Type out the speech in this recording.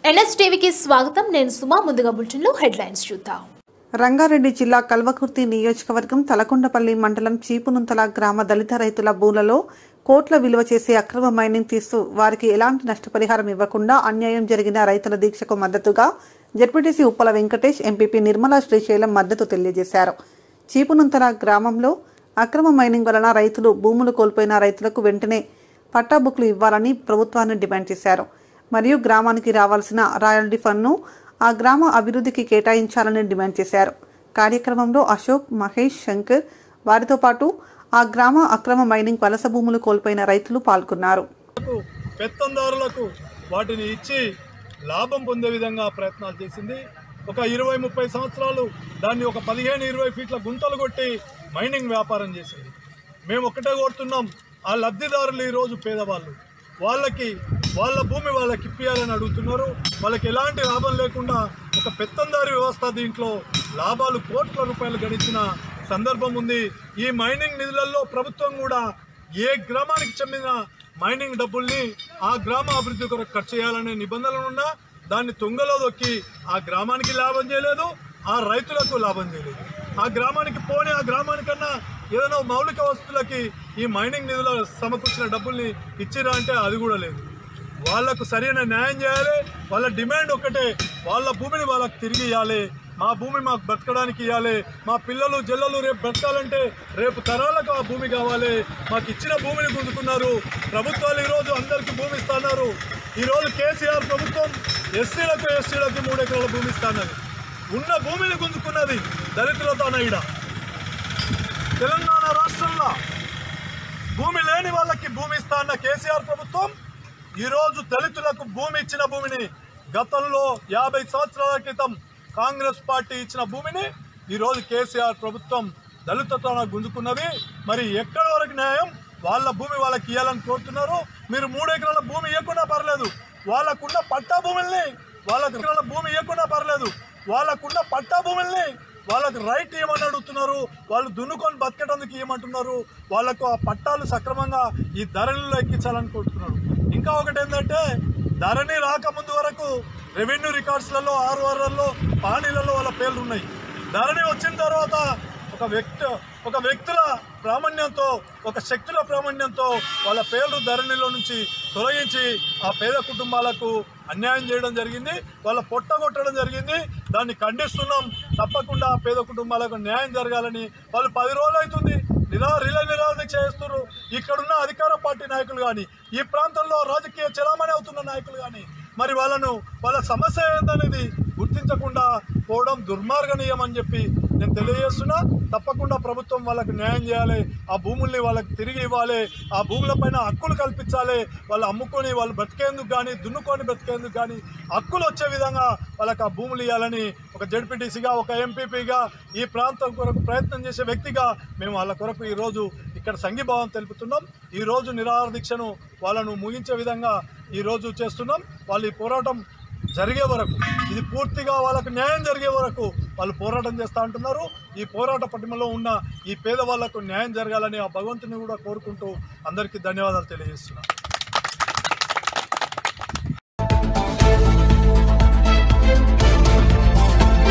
ఎన్ఎస్టీవీకి స్వాగతం నేను సుమా ముందుగా బులెటిన్లో హెడ్లైన్స్ చూద్దాం రంగారెడ్డి జిల్లా కల్వకుర్తి నియోజకవర్గం తలకొండపల్లి మండలం చీపునుంతల గ్రామ దళిత రైతుల భూలలో కోట్ల విలువ చేసే అక్రమ మైనింగ్ తీస్తూ వారికి ఎలాంటి నష్టపరిహారం ఇవ్వకుండా అన్యాయం జరిగిన రైతుల దీక్షకు మద్దతుగా జడ్పీటీసీ ఉప్పల వెంకటేష్ ఎంపీపీ నిర్మలా శ్రీశైలం మద్దతు తెలియజేశారు చీపునుంతల గ్రామంలో అక్రమ మైనింగ్ వలన రైతులు భూములు కోల్పోయిన రైతులకు వెంటనే పట్టా బుక్లు ఇవ్వాలని ప్రభుత్వాన్ని డిమాండ్ చేశారు మరియు గ్రామానికి రావాల్సిన రాయల్టీ ఫండ్ను ఆ గ్రామ అభివృద్ధికి కేటాయించాలని డిమాండ్ చేశారు కార్యక్రమంలో అశోక్ మహేష్ శంకర్ వారితో పాటు ఆ గ్రామ అక్రమ మైనింగ్ వలస భూములు కోల్పోయిన రైతులు పాల్గొన్నారు కు పెత్తందారులకు వాటిని ఇచ్చి లాభం పొందే విధంగా ప్రయత్నాలు చేసింది ఒక ఇరవై ముప్పై సంవత్సరాలు దాన్ని ఒక పదిహేను ఇరవై ఫీట్ల గుంతలు కొట్టి మైనింగ్ వ్యాపారం చేసింది మేము ఒక్కటే కోరుతున్నాం ఆ లబ్ధిదారులు ఈరోజు పేదవాళ్ళు వాళ్ళకి వాళ్ళ భూమి వాళ్ళకి ఇప్పియాలని అడుగుతున్నారు వాళ్ళకి ఎలాంటి లాభం లేకుండా ఒక పెత్తందారి వ్యవస్థ దీంట్లో లాభాలు కోట్ల రూపాయలు గడించిన సందర్భం ఉంది ఈ మైనింగ్ నిధులలో ప్రభుత్వం కూడా ఏ గ్రామానికి చెందిన మైనింగ్ డబ్బుల్ని ఆ గ్రామ అభివృద్ధి కొరకు ఖర్చు చేయాలనే నిబంధనలు ఉన్నా దాన్ని తుంగలో దొక్కి ఆ గ్రామానికి లాభం చేయలేదు ఆ రైతులకు లాభం చేయలేదు ఆ గ్రామానికి పోని ఆ గ్రామానికన్నా ఏదైనా మౌలిక వస్తువులకి ఈ మైనింగ్ నిధుల సమకూర్చిన డబ్బుల్ని ఇచ్చిరా అంటే అది కూడా లేదు వాళ్లకు సరైన న్యాయం చేయాలి వాళ్ళ డిమాండ్ ఒక్కటే వాళ్ళ భూమిని వాళ్ళకి తిరిగి ఇవ్వాలి మా భూమి మాకు బ్రతకడానికి ఇవ్వాలి మా పిల్లలు జల్లలు రేపు బ్రతకాలంటే రేపు తరాలకు ఆ భూమి కావాలి మాకు ఇచ్చిన భూమిని గుంజుకున్నారు ప్రభుత్వాలు ఈరోజు అందరికీ భూమి ఇస్తున్నారు ఈరోజు కేసీఆర్ ప్రభుత్వం ఎస్సీలకు ఎస్సీలకు మూడు ఎకరాల భూమి ఇస్తున్నది ఉన్న భూమిని గుంజుకున్నది దళితులతో ఈడ తెలంగాణ రాష్ట్రంలో భూమి లేని వాళ్ళకి భూమి ఇస్తా అన్న కేసీఆర్ ప్రభుత్వం ఈరోజు దళితులకు భూమి ఇచ్చిన భూమిని గతంలో యాభై సంవత్సరాల క్రితం కాంగ్రెస్ పార్టీ ఇచ్చిన భూమిని ఈరోజు కేసీఆర్ ప్రభుత్వం దళితులతో గుంజుకున్నది మరి ఎక్కడి వరకు న్యాయం వాళ్ళ భూమి వాళ్ళకి ఇవ్వాలని కోరుతున్నారు మీరు మూడు ఎకరాల భూమి ఇవ్వకుండా పర్లేదు వాళ్ళకున్న పట్టా భూముల్ని వాళ్ళకి ఎకరాల భూమి ఇవ్వకుండా పర్లేదు వాళ్ళకున్న పట్టా భూముల్ని వాళ్ళకి రైట్ ఇవ్వమని అడుగుతున్నారు వాళ్ళు దున్నుకొని బతకడానికి ఇవ్వమంటున్నారు వాళ్ళకు ఆ పట్టాలు సక్రమంగా ఈ ధరలలో ఎక్కించాలనుకుంటున్నారు ఇంకా ఒకటి ఏంటంటే ధరణి రాకముందు వరకు రెవెన్యూ రికార్డ్స్లలో ఆర్ఓఆర్లలో పానీలలో వాళ్ళ పేర్లు ఉన్నాయి ధరణి వచ్చిన తర్వాత ఒక వ్యక్తి ఒక వ్యక్తుల ప్రామాణ్యంతో ఒక శక్తుల ప్రామాణ్యంతో వాళ్ళ పేర్లు ధరణిలో నుంచి తొలగించి ఆ పేద కుటుంబాలకు అన్యాయం చేయడం జరిగింది వాళ్ళ పొట్ట కొట్టడం జరిగింది దాన్ని ఖండిస్తున్నాం తప్పకుండా ఆ పేద కుటుంబాలకు న్యాయం జరగాలని వాళ్ళు పది రోజులు అవుతుంది నిరా రిలే నిరాధన చేస్తున్నారు ఇక్కడున్న అధికార పార్టీ నాయకులు కానీ ఈ ప్రాంతంలో రాజకీయ చలామణి అవుతున్న నాయకులు కానీ మరి వాళ్ళను వాళ్ళ సమస్య ఏందనేది గుర్తించకుండా పోవడం దుర్మార్గనీయం అని చెప్పి నేను తెలియజేస్తున్నా తప్పకుండా ప్రభుత్వం వాళ్ళకి న్యాయం చేయాలి ఆ భూముల్ని వాళ్ళకి తిరిగి ఇవ్వాలి ఆ భూములపైన హక్కులు కల్పించాలి వాళ్ళు అమ్ముకొని వాళ్ళు బ్రతికేందుకు కానీ దున్నుకొని బ్రతికేందుకు కానీ హక్కులు వచ్చే విధంగా వాళ్ళకి ఆ భూములు ఇవ్వాలని ఒక జడ్పీటీసీగా ఒక ఎంపీపీగా ఈ ప్రాంతం కొరకు ప్రయత్నం చేసే వ్యక్తిగా మేము వాళ్ళ కొరకు ఈరోజు ఇక్కడ సంఘీభావం తెలుపుతున్నాం ఈరోజు నిరాహార దీక్షను వాళ్ళను ముగించే విధంగా ఈరోజు చేస్తున్నాం వాళ్ళు ఈ పోరాటం జరిగే వరకు ఇది పూర్తిగా వాళ్ళకు న్యాయం జరిగే వరకు వాళ్ళు పోరాటం చేస్తూ అంటున్నారు ఈ పోరాట పటిమలో ఉన్న ఈ పేదవాళ్లకు న్యాయం జరగాలని ఆ భగవంతుని కూడా కోరుకుంటూ అందరికీ ధన్యవాదాలు తెలియజేస్తున్నాను